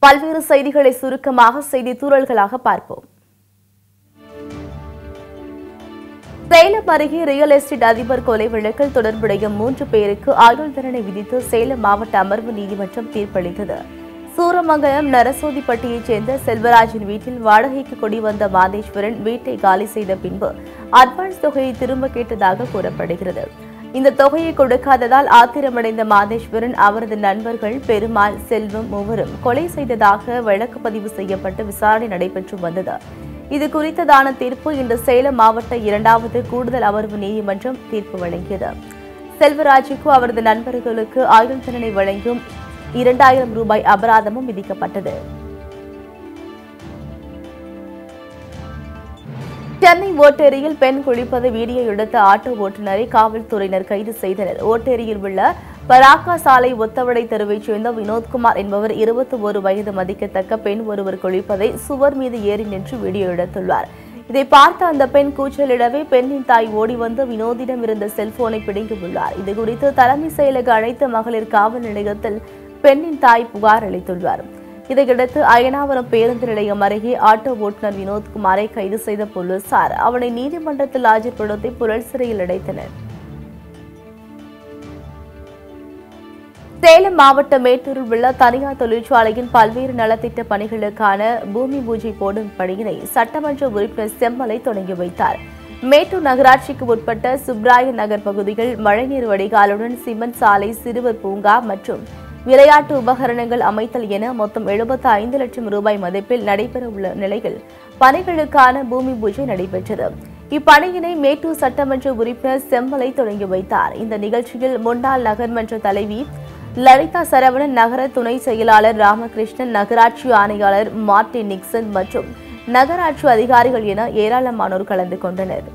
பல்வேறு செய்திகளை சுருக்கமாக செய்தி தூரல்களாக பார்ப்போம் சேலம் அருகே ரியல் எஸ்டேட் அதிபர் கொலை வழக்கில் தொடர்புடைய மூன்று பேருக்கு ஆயுள் தண்டனை விதித்து சேலம் மாவட்ட அமர்வு நீதிமன்றம் தீர்ப்பளித்தது சூரமங்கலம் நரசோதிப்பட்டியைச் சேர்ந்த செல்வராஜின் வீட்டில் வாடகைக்கு கொடி வந்த மாதேஸ்வரன் வீட்டை காலி செய்த பின்பு அட்வான்ஸ் தொகையை திரும்ப கேட்டதாக கூறப்படுகிறது இந்த தொகையை கொடுக்காததால் ஆத்திரமடைந்த மாதேஸ்வரன் அவரது நண்பர்கள் பெருமாள் செல்வம் மூவரும் கொலை செய்ததாக வழக்கு பதிவு செய்யப்பட்டு விசாரணை நடைபெற்று வந்தது இது குறித்ததான தீர்ப்பு இன்று சேலம் மாவட்ட இரண்டாவது கூடுதல் அமர்வு நீதிமன்றம் தீர்ப்பு வழங்கியது செல்வராஜுக்கு அவரது நண்பர்களுக்கு ஆயுள் தண்டனை வழங்கும் இரண்டாயிரம் ரூபாய் அபராதமும் விதிக்கப்பட்டது சென்னை ஓட்டேரியில் பெண் குளிப்பதை வீடியோ எடுத்த ஆட்டோ ஓட்டுநரை காவல்துறையினர் கைது செய்தனர் ஓட்டேரியில் உள்ள பராக்கா சாலை ஒத்தவடை தெருவைச் சேர்ந்த வினோத்குமார் என்பவர் இருபத்தி ஒரு வயது மதிக்கத்தக்க பெண் ஒருவர் குளிப்பதை சுவர் மீது ஏறி நின்று வீடியோ எடுத்துள்ளார் இதை பார்த்த அந்த பெண் கூச்சலிடவே பெண்ணின் தாய் ஓடி வந்து வினோதிடம் இருந்த செல்போனை பிடுங்கியுள்ளார் இதுகுறித்து தலைமை செயலக அனைத்து மகளிர் காவல் நிலையத்தில் பெண்ணின் தாய் புகார் அளித்துள்ளார் இதையடுத்து அயனாவரம் பேருந்து நிலையம் அருகே ஆட்டோ ஓட்டுநர் வினோத்குமாரை கைது செய்த போலீசார் அவனை நீதிமன்றத்தில் ஆஜர்படுத்தி புழல் சிறையில் அடைத்தனர் சேலம் மாவட்ட மேட்டூரில் உள்ள தனியார் தொழிற்சாலையின் பல்வேறு நலத்திட்ட பணிகளுக்கான பூமி பூஜை போடும் பணியினை சட்டமன்ற உறுப்பினர் செம்மலை தொடங்கி வைத்தார் மேட்டூர் நகராட்சிக்கு உட்பட்ட சுப்ராய நகர் பகுதியில் மழைநீர் வடிகாலுடன் சிமெண்ட் சாலை சிறுவர் பூங்கா மற்றும் விளையாட்டு உபகரணங்கள் அமைத்தல் என மொத்தம் எழுபத்தி ஐந்து லட்சம் ரூபாய் மதிப்பில் நடைபெறவுள்ள நிலையில் பணிகளுக்கான பூமி பூஜை நடைபெற்றது இப்பணியினை மேட்டூர் சட்டமன்ற உறுப்பினர் செம்மலை தொடங்கி வைத்தார் இந்த நிகழ்ச்சியில் முன்னாள் நகர்மன்ற தலைவி லலிதா சரவணன் நகர துணை செயலாளர் ராமகிருஷ்ணன் நகராட்சி ஆணையாளர் மார்டின் நிக்சன் மற்றும் நகராட்சி அதிகாரிகள் என ஏராளமானோர் கலந்து கொண்டனர்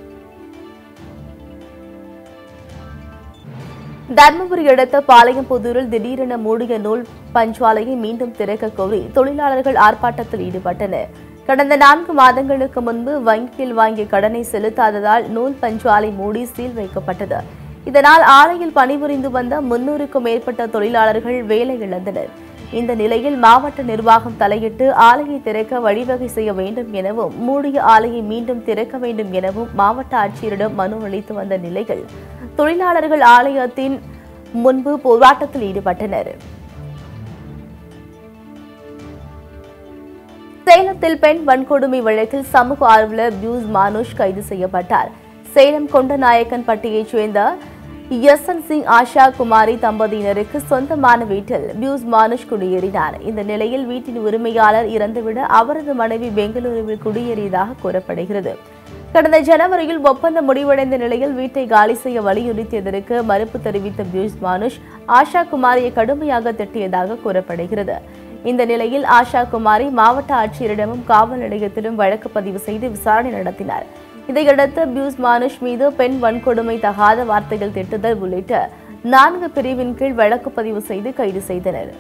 தர்மபுரி அடுத்த பாளையம்புதூரில் திடீரென மூடிய நூல் பஞ்சாலையை மீண்டும் திறக்க கோரி தொழிலாளர்கள் ஆர்ப்பாட்டத்தில் ஈடுபட்டனர் கடந்த நான்கு மாதங்களுக்கு முன்பு வங்கியில் வாங்கிய கடனை செலுத்தாததால் நூல் பஞ்சாலை மூடி சீல் வைக்கப்பட்டது இதனால் ஆலையில் பணிபுரிந்து வந்த முன்னூறுக்கும் மேற்பட்ட தொழிலாளர்கள் வேலை இழந்தனர் இந்த நிலையில் மாவட்ட நிர்வாகம் தலையிட்டு ஆலையை திறக்க வழிவகை செய்ய வேண்டும் எனவும் மூடிய ஆலையை மீண்டும் திறக்க வேண்டும் எனவும் மாவட்ட ஆட்சியரிடம் மனு அளித்து வந்த நிலையில் தொழிலாளர்கள் ஆலயத்தின் முன்பு போராட்டத்தில் ஈடுபட்டனர் சேலத்தில் பெண் வன்கொடுமை வழக்கில் சமூக ஆர்வலர் பியூஸ் மானுஷ் கைது செய்யப்பட்டார் சேலம் கொண்டநாயக்கன்பட்டியைச் சேர்ந்த யசன் சிங் ஆஷா குமாரி தம்பதியினருக்கு சொந்தமான வீட்டில் பியூஸ் மானுஷ் குடியேறினார் இந்த நிலையில் வீட்டின் உரிமையாளர் இறந்துவிட அவரது மனைவி பெங்களூருவில் குடியேறியதாக கூறப்படுகிறது கடந்த ஜனவரியில் ஒப்பந்தம் முடிவடைந்த நிலையில் வீட்டை காலி செய்ய வலியுறுத்தியதற்கு மறுப்பு தெரிவித்த பியூஸ் மானுஷ் ஆஷா குமாரியை கடுமையாக திட்டியதாக கூறப்படுகிறது இந்த நிலையில் ஆஷா குமாரி மாவட்ட ஆட்சியரிடமும் காவல் நிலையத்திலும் வழக்கு பதிவு செய்து விசாரணை நடத்தினார் இதையடுத்து பியூஸ் மானுஷ் மீது பெண் வன்கொடுமை தகாத வார்த்தைகள் திட்டுதல் உள்ளிட்ட நான்கு பிரிவின் கீழ் வழக்கு பதிவு செய்து கைது செய்தனர்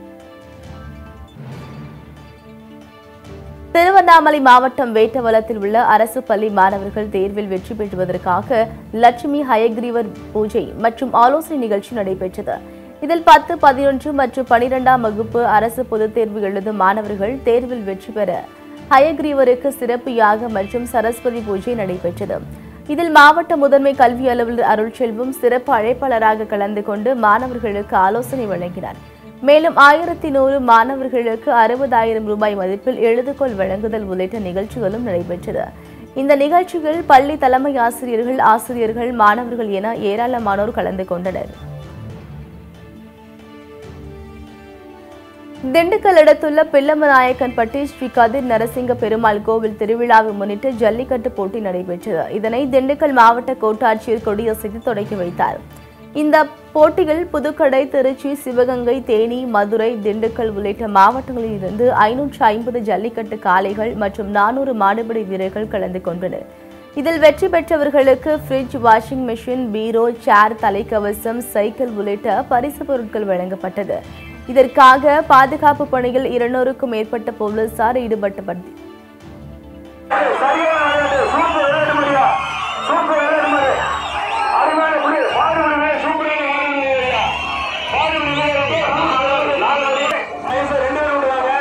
திருவண்ணாமலை மாவட்டம் வேட்டவலத்தில் உள்ள அரசு பள்ளி மாணவர்கள் தேர்வில் வெற்றி பெறுவதற்காக லட்சுமி ஹயக்ரீவர் பூஜை மற்றும் ஆலோசனை நிகழ்ச்சி நடைபெற்றது இதில் பத்து பதினொன்று மற்றும் பனிரெண்டாம் வகுப்பு அரசு பொதுத் தேர்வு எழுதும் மாணவர்கள் தேர்வில் வெற்றி பெற ஹயக்ரீவருக்கு சிறப்பு யாக மற்றும் சரஸ்வதி பூஜை நடைபெற்றது இதில் மாவட்ட முதன்மை கல்வி அலுவலர் அருள்செல்வம் சிறப்பு அழைப்பாளராக கலந்து கொண்டு மாணவர்களுக்கு ஆலோசனை வழங்கினார் மேலும் ஆயிரத்தி நூறு மாணவர்களுக்கு அறுபதாயிரம் ரூபாய் மதிப்பில் எழுதுகோள் வழங்குதல் உள்ளிட்ட நிகழ்ச்சிகளும் நடைபெற்றது இந்த நிகழ்ச்சியில் பள்ளி தலைமை ஆசிரியர்கள் ஆசிரியர்கள் மாணவர்கள் என ஏராளமானோர் கலந்து கொண்டனர் திண்டுக்கல் அடுத்துள்ள பில்லமநாயக்கன்பட்டி ஸ்ரீ கதிர் நரசிங்க பெருமாள் கோவில் திருவிழாவை முன்னிட்டு ஜல்லிக்கட்டு போட்டி நடைபெற்றது இதனை திண்டுக்கல் மாவட்ட கோட்டாட்சியர் கொடியசைத்து தொடங்கி வைத்தார் இந்த போட்டியில் புதுக்கடை திருச்சி சிவகங்கை தேனி மதுரை திண்டுக்கல் உள்ளிட்ட மாவட்டங்களில் இருந்து ஐநூற்று ஐம்பது ஜல்லிக்கட்டு காளைகள் மற்றும் நானூறு மாடுபிடி வீரர்கள் கலந்து கொண்டனர் இதில் வெற்றி பெற்றவர்களுக்கு ஃப்ரிட்ஜ் வாஷிங் மெஷின் பீரோ சேர் தலைக்கவசம் சைக்கிள் உள்ளிட்ட பரிசு பொருட்கள் வழங்கப்பட்டது இதற்காக பாதுகாப்பு பணியில் இருநூறுக்கும் மேற்பட்ட போலீசார் ஈடுபட்டப்பட்டு சரியான விளையாட்டு சூப்பர் விளையாட்டு முடியா சூப்பர் விளையாட்டு முறை அருமையான முடி பாடு முடிவே சூப்பரான விளையாட்டு முடியா பாடு முடிவே நாலு வழி ரெண்டு பேரும் விடுவாங்க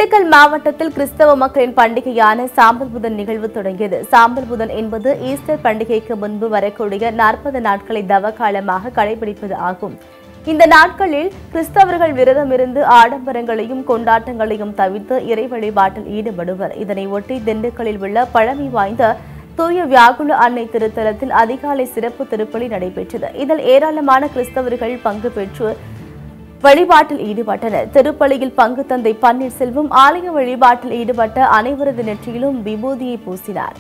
திண்டுக்கல் மாவட்டத்தில் கிறிஸ்தவ மக்களின் பண்டிகையான சாம்பல் புதன் நிகழ்வு தொடங்கியது சாம்பல் புதன் என்பது ஈஸ்டர் பண்டிகைக்கு முன்பு வரக்கூடிய நாற்பது நாட்களை தவகாலமாக கடைபிடிப்பது ஆகும் இந்த நாட்களில் கிறிஸ்தவர்கள் விரதமிருந்து ஆடம்பரங்களையும் கொண்டாட்டங்களையும் தவிர்த்து இறை வழிபாட்டில் ஈடுபடுவர் இதனை ஒட்டி திண்டுக்கல்லில் உள்ள பழமை வாய்ந்த தூய வியாகுல அன்னை திருத்தலத்தில் அதிகாலை சிறப்பு திருப்பலி நடைபெற்றது இதில் ஏராளமான கிறிஸ்தவர்கள் பங்கு பெற்று வழிபாட்டில் ஈடுபட்டனர் திருப்பலியில் பங்கு தந்தை பன்னீர்செல்வம் ஆலய வழிபாட்டில் ஈடுபட்ட அனைவரது நெற்றியிலும் விபூதியை பூசினார்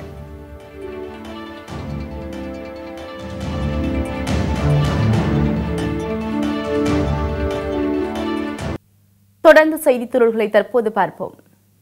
தொடர்ந்து செய்தித் துறைகளை தற்போது பார்ப்போம்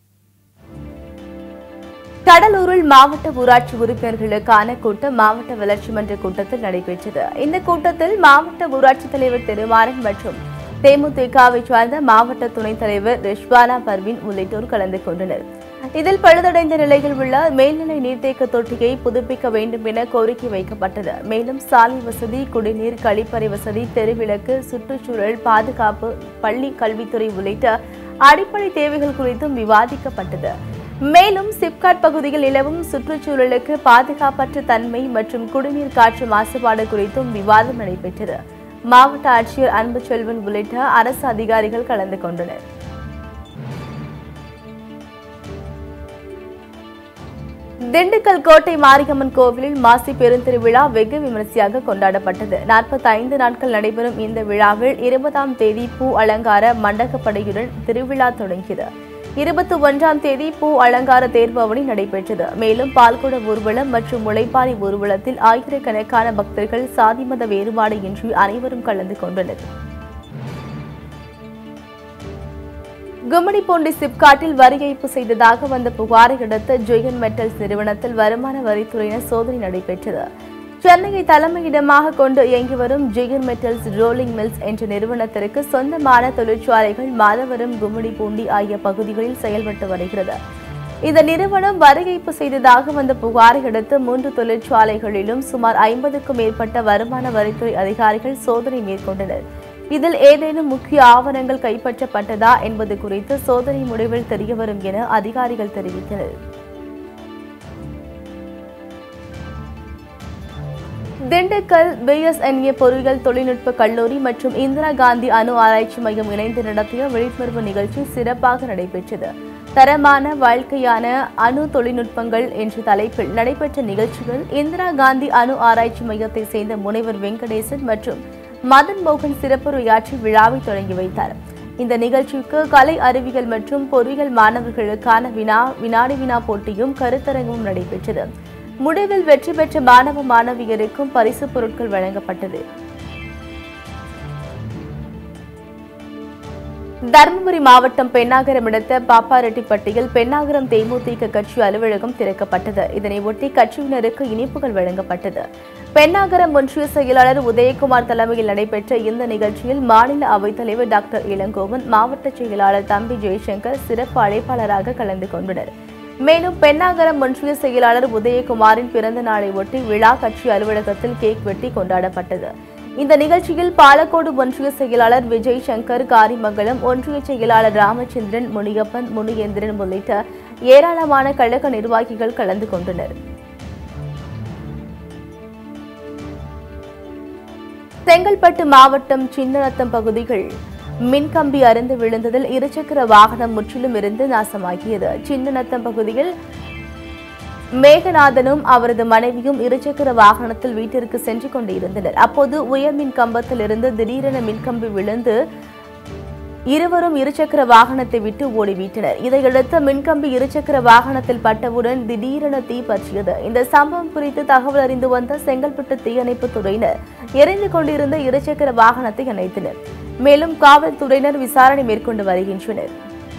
கடலூரில் மாவட்ட ஊராட்சி உறுப்பினர்களுக்கான கூட்டம் மாவட்ட வளர்ச்சி மன்ற கூட்டத்தில் நடைபெற்றது இந்த கூட்டத்தில் மாவட்ட ஊராட்சி தலைவர் திருமாறன் மற்றும் தேமுதிகவை சார்ந்த மாவட்ட துணைத் தலைவர் ரிஷ்வானா பர்வீன் உள்ளிட்டோர் கலந்து கொண்டனர் இதில் பழுதடைந்த நிலையில் உள்ள மேல்நிலை நீர்த்தேக்க தொட்டியை புதுப்பிக்க வேண்டும் என கோரிக்கை வைக்கப்பட்டது மேலும் சாலை வசதி குடிநீர் கழிப்பறை வசதி தெருவிளக்கு சுற்றுச்சூழல் பாதுகாப்பு பள்ளி கல்வித்துறை உள்ளிட்ட அடிப்படை தேவைகள் குறித்தும் விவாதிக்கப்பட்டது மேலும் சிப்காட் பகுதியில் நிலவும் சுற்றுச்சூழலுக்கு பாதுகாப்பற்ற தன்மை மற்றும் குடிநீர் காற்று மாசுபாடு குறித்தும் விவாதம் நடைபெற்றது மாவட்ட ஆட்சியர் அன்பு செல்வன் உள்ளிட்ட அரசு அதிகாரிகள் கலந்து கொண்டனர் திண்டுக்கல் கோட்டை மாரியம்மன் கோவிலில் மாசி பெருந்திருவிழா வெகு விமரிசையாக கொண்டாடப்பட்டது 45 நாட்கள் நடைபெறும் இந்த விழாவில் இருபதாம் தேதி பூ அலங்கார மண்டகப்படையுடன் திருவிழா தொடங்கியது இருபத்தி ஒன்றாம் தேதி பூ அலங்கார தேர்பவனி நடைபெற்றது மேலும் பால்குட ஊர்வலம் மற்றும் முளைப்பாரி ஊர்வலத்தில் ஆயிரக்கணக்கான பக்தர்கள் சாதி மத வேறுபாடு இன்றி அனைவரும் கலந்து கொண்டனர் கும்மிடிப்பூண்டி சிப்காட்டில் வரி ஏய்ப்பு செய்ததாக வந்த புகாரை அடுத்து ஜெயன் மெட்டல்ஸ் நிறுவனத்தில் வருமான வரித்துறையினர் சோதனை நடைபெற்றது சென்னையை தலைமையிடமாக கொண்டு இயங்கி வரும் ஜெயன் மெட்டல்ஸ் ரோலிங் மில்ஸ் என்ற நிறுவனத்திற்கு சொந்தமான தொழிற்சாலைகள் மாதவரம் கும்மிடிப்பூண்டி ஆகிய பகுதிகளில் செயல்பட்டு வருகிறது இந்த நிறுவனம் வரி ஏய்ப்பு செய்ததாக வந்த புகாரை அடுத்து மூன்று தொழிற்சாலைகளிலும் சுமார் ஐம்பதுக்கும் மேற்பட்ட வருமான வரித்துறை அதிகாரிகள் சோதனை மேற்கொண்டனர் இதில் ஏதேனும் முக்கிய ஆவணங்கள் கைப்பற்றப்பட்டதா என்பது குறித்து சோதனை முடிவில் தெரியவரும் என அதிகாரிகள் தெரிவித்தனர் திண்டுக்கல் பிஎஸ்என்ஏ பொறியியல் தொழில்நுட்ப கல்லூரி மற்றும் இந்திரா காந்தி அணு ஆராய்ச்சி மையம் இணைந்து நடத்திய விழிப்புணர்வு நிகழ்ச்சி சிறப்பாக நடைபெற்றது தரமான வாழ்க்கையான அணு தொழில்நுட்பங்கள் என்ற தலைப்பில் நடைபெற்ற நிகழ்ச்சியில் இந்திரா காந்தி அணு ஆராய்ச்சி மையத்தை சேர்ந்த முனைவர் வெங்கடேசன் மற்றும் மதன் மோகன் சிறப்புரையாற்றி விழாவை தொடங்கி வைத்தார் இந்த நிகழ்ச்சிக்கு கலை அறிவியல் மற்றும் பொறியியல் மாணவர்களுக்கான வினா வினாடி வினா போட்டியும் கருத்தரங்கமும் நடைபெற்றது முடிவில் வெற்றி பெற்ற மாணவ மாணவியருக்கும் பரிசுப் பொருட்கள் வழங்கப்பட்டது தருமபுரி மாவட்டம் பெண்ணாகரம் அடுத்த பாப்பாரெட்டிப்பட்டியில் பெண்ணாகரம் தேமுதிக கட்சி அலுவலகம் திறக்கப்பட்டது இதனை ஒட்டி கட்சியினருக்கு இனிப்புகள் வழங்கப்பட்டது பெண்ணாகரம் ஒன்றிய செயலாளர் உதயகுமார் தலைமையில் நடைபெற்ற இந்த நிகழ்ச்சியில் மாநில அவைத்தலைவர் டாக்டர் இளங்கோவன் மாவட்ட செயலாளர் தம்பி ஜெய்சங்கர் சிறப்பு அழைப்பாளராக கலந்து கொண்டனர் மேலும் பெண்ணாகரம் ஒன்றிய செயலாளர் உதயகுமாரின் பிறந்த நாளை ஒட்டி விழா கட்சி அலுவலகத்தில் கேக் வெட்டி கொண்டாடப்பட்டது இந்த நிகழ்ச்சியில் பாலக்கோடு ஒன்றிய செயலாளர் விஜய் சங்கர் காரிமங்கலம் ஒன்றிய செயலாளர் ராமச்சந்திரன் முனியப்பன் முனியேந்திரன் உள்ளிட்ட ஏராளமான கழக நிர்வாகிகள் கலந்து கொண்டனர் செங்கல்பட்டு மாவட்டம் சின்னநத்தம் பகுதிகள் மின்கம்பி அருந்து விழுந்ததில் இருசக்கர வாகனம் முற்றிலும் இருந்து நாசமாகியது சின்னநத்தம் பகுதியில் மேகநாதனும் அவரது மனைவியும் இருசக்கர வாகனத்தில் வீட்டிற்கு சென்று கொண்டிருந்தனர் அப்போது உயர் மின் கம்பத்தில் இருந்து திடீரென மின்கம்பி விழுந்து இருவரும் இருசக்கர வாகனத்தை விட்டு ஓடிவிட்டனர் இதையடுத்து மின்கம்பி இருசக்கர வாகனத்தில் பட்டவுடன் திடீரென தீ பற்றியது இந்த சம்பவம் குறித்து தகவல் அறிந்து வந்த செங்கல்பட்டு தீயணைப்பு துறையினர் எரிந்து கொண்டிருந்த இருசக்கர வாகனத்தை அணைத்தனர் மேலும் காவல்துறையினர் விசாரணை மேற்கொண்டு வருகின்றனர்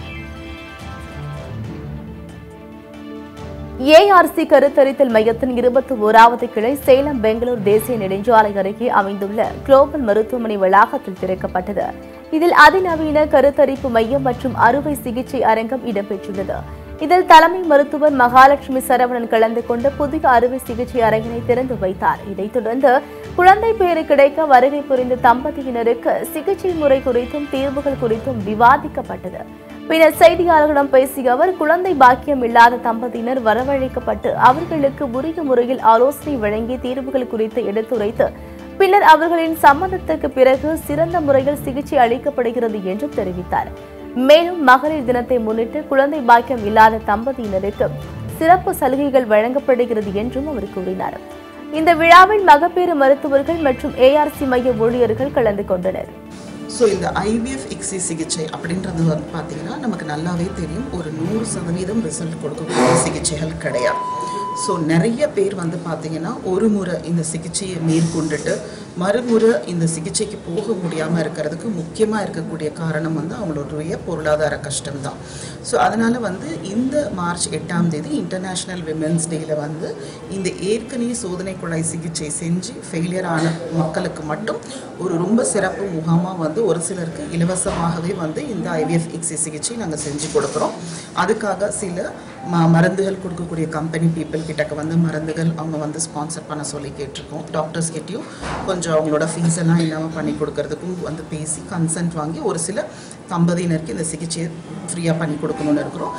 ஏஆர்சி கருத்தரித்தல் மையத்தின் இருபத்தி ஓராவது கிளை சேலம் பெங்களூர் தேசிய நெடுஞ்சாலை அருகே அமைந்துள்ள குளோபல் மருத்துவமனை வளாகத்தில் திறக்கப்பட்டது இதில் அதிநவீன கருத்தரிப்பு மையம் மற்றும் அறுவை சிகிச்சை அரங்கம் இடம்பெற்றுள்ளது இதில் தலைமை மருத்துவர் மகாலட்சுமி சரவணன் கலந்து கொண்டு புதிய அறுவை சிகிச்சை அரங்கினை திறந்து வைத்தார் இதைத் தொடர்ந்து குழந்தை பேறு கிடைக்க வருகை புரிந்த தம்பதியினருக்கு சிகிச்சை முறை குறித்தும் தீர்வுகள் குறித்தும் விவாதிக்கப்பட்டது பின்னர் செய்தியாளர்களிடம் பேசிய அவர் குழந்தை பாக்கியம் இல்லாத தம்பதியினர் வரவழைக்கப்பட்டு அவர்களுக்கு உரிய முறையில் ஆலோசனை வழங்கி தீர்வுகள் குறித்து எடுத்துரைத்து பின்னர் அவர்களின் சம்மதத்துக்கு பிறகு சிறந்த முறையில் சிகிச்சை அளிக்கப்படுகிறது என்றும் தெரிவித்தார் மேலும் மகளிர் தினத்தை முன்னிட்டு குழந்தை பாக்கியம் இல்லாத தம்பதியினருக்கு சிறப்பு சலுகைகள் வழங்கப்படுகிறது என்றும் அவர் கூறினார் இந்த விழாவில் மகப்பேறு மருத்துவர்கள் மற்றும் ஏஆர்சி மைய ஊழியர்கள் கலந்து கொண்டனர் ஸோ இந்த ஐவிஎஃப் இக்ஸி சிகிச்சை அப்படின்றது வந்து பார்த்தீங்கன்னா நமக்கு நல்லாவே தெரியும் ஒரு நூறு சதவீதம் ரிசல்ட் கொடுக்கக்கூடிய சிகிச்சைகள் கிடையாது ஸோ நிறைய பேர் வந்து பார்த்தீங்கன்னா ஒரு முறை இந்த சிகிச்சையை மேற்கொண்டுட்டு மறுமுறை இந்த சிகிச்சைக்கு போக முடியாமல் இருக்கிறதுக்கு முக்கியமாக இருக்கக்கூடிய காரணம் வந்து அவங்களுடைய பொருளாதார கஷ்டம்தான் ஸோ அதனால் வந்து இந்த மார்ச் எட்டாம் தேதி இன்டர்நேஷ்னல் விமென்ஸ் டேயில் வந்து இந்த ஏற்கனவே சோதனை குழாய் சிகிச்சை செஞ்சு ஃபெயிலியர் ஆன மக்களுக்கு மட்டும் ஒரு ரொம்ப சிறப்பு முகாமாக வந்து ஒரு சிலருக்கு இலவசமாகவே வந்து இந்த ஐவிஎஃப் இக்ஸி சிகிச்சை நாங்கள் செஞ்சு கொடுக்குறோம் அதுக்காக சில ம மருந்துகள் கொடுக்கக்கூடிய கம்பெனி பீப்புள் கிட்டக்க வந்து மருந்துகள் அவங்க வந்து ஸ்பான்சர் பண்ண சொல்லி கேட்டிருக்கோம் டாக்டர்ஸ் கிட்டயும் கொஞ்சம் அவங்களோட ஃபீஸ் எல்லாம் இல்லாமல் பண்ணி கொடுக்கறதுக்கும் வந்து பேசி கன்சென்ட் வாங்கி ஒரு சில தம்பதியினருக்கு இந்த சிகிச்சையை ஃப்ரீயாக பண்ணி கொடுக்கணும்னு இருக்கிறோம்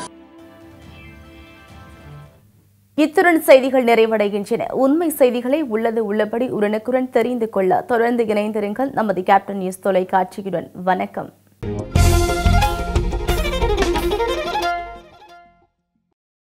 இத்துடன் செய்திகள் நிறைவடைகின்றன உண்மை செய்திகளை உள்ளது உள்ளபடி உடனுக்குடன் தெரிந்து கொள்ள தொடர்ந்து இணைந்திருங்கள் நமது கேப்டன் நியூஸ் தொலைக்காட்சியுடன் வணக்கம்